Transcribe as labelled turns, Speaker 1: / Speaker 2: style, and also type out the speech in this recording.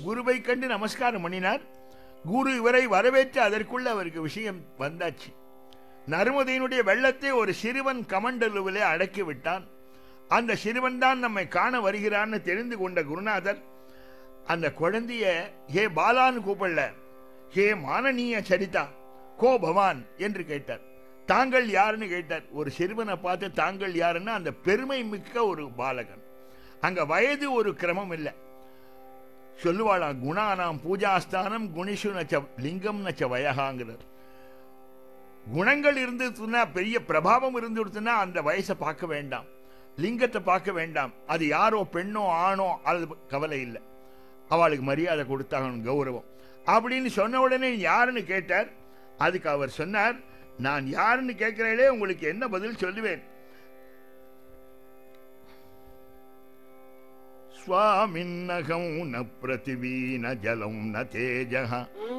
Speaker 1: குருவை கண்டு நமஸ்காரம் பண்ணினார் குரு இவரை வரவேற்று அதற்குள்ள அவருக்கு விஷயம் வந்தாச்சு நர்மதையினுடைய வெள்ளத்தை ஒரு சிறுவன் கமண்டலுவிலே அடக்கி விட்டான் அந்த சிறுவன் தான் நம்மை காண வருகிறான்னு தெரிந்து கொண்ட குருநாதர் அந்த குழந்தைய ஹே பாலான்னு கூப்பிடல ஹே மானனீய சரிதா கோ பவான் என்று கேட்டார் தாங்கள் யாருன்னு கேட்டார் ஒரு சிறுவனை பார்த்து தாங்கள் யாருன்னா அந்த பெருமை மிக்க ஒரு பாலகன் அங்க வயது ஒரு கிரமம் இல்லை சொல்லுவாளாம் குணானாம் பூஜாஸ்தானம் குணிஷு நச்ச லிங்கம் நச்ச வயகாங்கிறார் குணங்கள் இருந்துச்சுன்னா பெரிய பிரபாவம் இருந்துடுச்சுன்னா அந்த வயசை பார்க்க வேண்டாம் லிங்கத்தை பார்க்க வேண்டாம் அது யாரோ பெண்ணோ ஆணோ அது கவலை இல்லை அவளுக்கு மரியாதை கொடுத்தாங்க கௌரவம் அப்படின்னு சொன்ன உடனே யாருன்னு கேட்டார் அதுக்கு அவர் சொன்னார் நான் யாருன்னு கேட்கிறேனே உங்களுக்கு என்ன பதில் சொல்லுவேன் स्वामिन्नघं न पृथिवी न जलं न तेजः